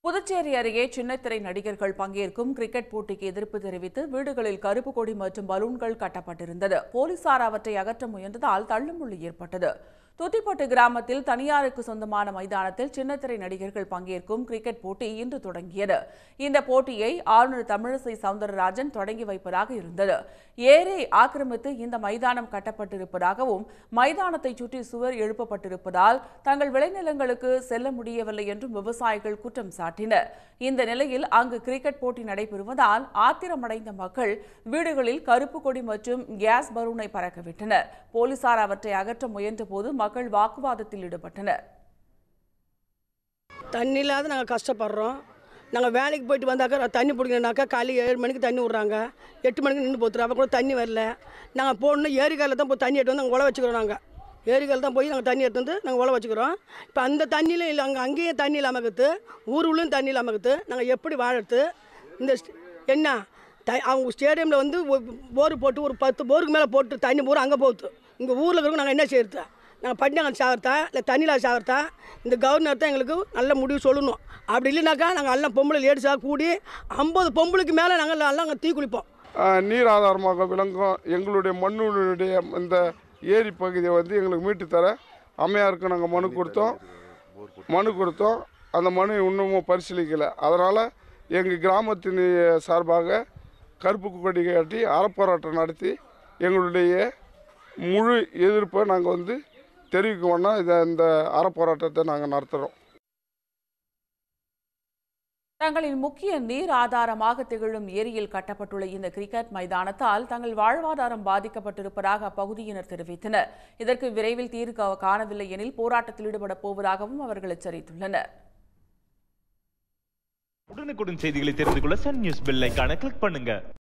புதுச்சேரி அருகே சின்னத்திரை நடிகர்கள் பங்கேற்கும் கிரிக்கெட் போட்டிக்கு எதிர்ப்பு தெரிவித்து வீடுகளில் கருப்பு கொடி மற்றும் பலூன்கள் கட்டப்பட்டிருந்தது போலீசார் அவற்றை அகற்ற முயன்றதால் தள்ளுமுள்ளு ஏற்பட்டது துத்திப்பட்டு கிராமத்தில் தனியாருக்கு சொந்தமான மைதானத்தில் சின்னத்திரை நடிகர்கள் பங்கேற்கும் கிரிக்கெட் போட்டி இன்று தொடங்கியது இந்த போட்டியை ஆளுநர் தமிழிசை சவுந்தரராஜன் தொடங்கி வைப்பதாக இருந்தது ஏரை ஆக்கிரமித்து இந்த மைதானம் கட்டப்பட்டிருப்பதாகவும் மைதானத்தை சுற்றி சுவர் எழுப்பப்பட்டிருப்பதால் தங்கள் விளைநிலங்களுக்கு செல்ல முடியவில்லை என்றும் விவசாயிகள் குற்றம் சாட்டினர் இந்த நிலையில் அங்கு கிரிக்கெட் போட்டி நடைபெறுவதால் ஆத்திரமடைந்த மக்கள் வீடுகளில் கருப்பு கொடி மற்றும் கேஸ் பலூனை பறக்கவிட்டனர் போலீசார் அவற்றை அகற்ற முயன்றபோது மக்கள் வாக்குவாதத்தில் ஈடுபட்டனர் தண்ணி இல்லாத நாங்கள் கஷ்டப்படுறோம் நாங்கள் வேலைக்கு போயிட்டு வந்தாக்கா தண்ணி பிடிக்கணுனாக்கா காலையில் ஏழு மணிக்கு தண்ணி விட்றாங்க எட்டு மணிக்கு நின்று போத்துரு அப்போ கூட தண்ணி வரல நாங்கள் போகணும் ஏரிக்காலில் தான் போய் தண்ணி எடுத்து வந்து நாங்கள் உழ வச்சுக்கிறோம் நாங்கள் ஏரிக்கால் தான் போய் நாங்கள் தண்ணி எடுத்து வந்து நாங்கள் உழ வச்சுக்கிறோம் இப்போ அந்த தண்ணியிலும் இல்லை அங்கே அங்கேயும் தண்ணி இல்லாமல் இருக்குது ஊர் உள்ளேயும் தண்ணி இல்லாமல் இருக்குது நாங்கள் எப்படி வாழறது இந்த ஸ்ட- என்ன த அவங்க ஸ்டேடியமில் வந்து ஒ- போர் போட்டு ஒரு பத்து போருக்கு மேலே போட்டு தண்ணி பூரா அங்கே போகுது இங்கே ஊரில் இருக்கிறவங்க நாங்கள் என்ன செய்யறது நாங்கள் பட்டினங்கள் சாகிறதா இல்லை தண்ணியில் சாகிறதா இந்த கவர்னர் தான் எங்களுக்கு நல்ல முடிவு சொல்லணும் அப்படி இல்லைனாக்கா நாங்கள் எல்லாம் பொம்பளை லேடிஸாக கூடி ஐம்பது பொம்பளைக்கு மேலே நாங்கள் எல்லாம் அங்கே தீ குளிப்போம் ஆஹ் நீர் ஆதாரமாக விளங்கும் எங்களுடைய மண்ணுடைய இந்த ஏரி பகுதியை வந்து எங்களுக்கு மீட்டு தர அம்மையாருக்கு நாங்கள் மனு கொடுத்தோம் மனு கொடுத்தோம் அந்த மனு இன்னமும் பரிசீலிக்கலை அதனால் எங்கள் கிராமத்தின் சார்பாக கருப்பு கொடி காட்டி அறப்போராட்டம் நடத்தி எங்களுடைய முழு எதிர்ப்பை நாங்கள் வந்து தெரிவிக்கணும்னா இதை இந்த அறப்போராட்டத்தை நாங்கள் நடத்துகிறோம் தங்களின் முக்கிய நீர் ஆதாரமாக திகழும் ஏரியில் கட்டப்பட்டுள்ள இந்த கிரிக்கெட் மைதானத்தால் தங்கள் வாழ்வாதாரம் பாதிக்கப்பட்டிருப்பதாக அப்பகுதியினர் தெரிவித்தனர் இதற்கு விரைவில் தீர்வு கா- காணவில்லை எனில் போராட்டத்தில் ஈடுபடப் போவதாகவும் அவர்கள் எச்சரித்துள்ளனர் உடனுக்குடன் செய்திகளை தெரிந்து கொள்ள சன் நியூஸ் பெல் ஐகானை கிளிக் பண்ணுங்க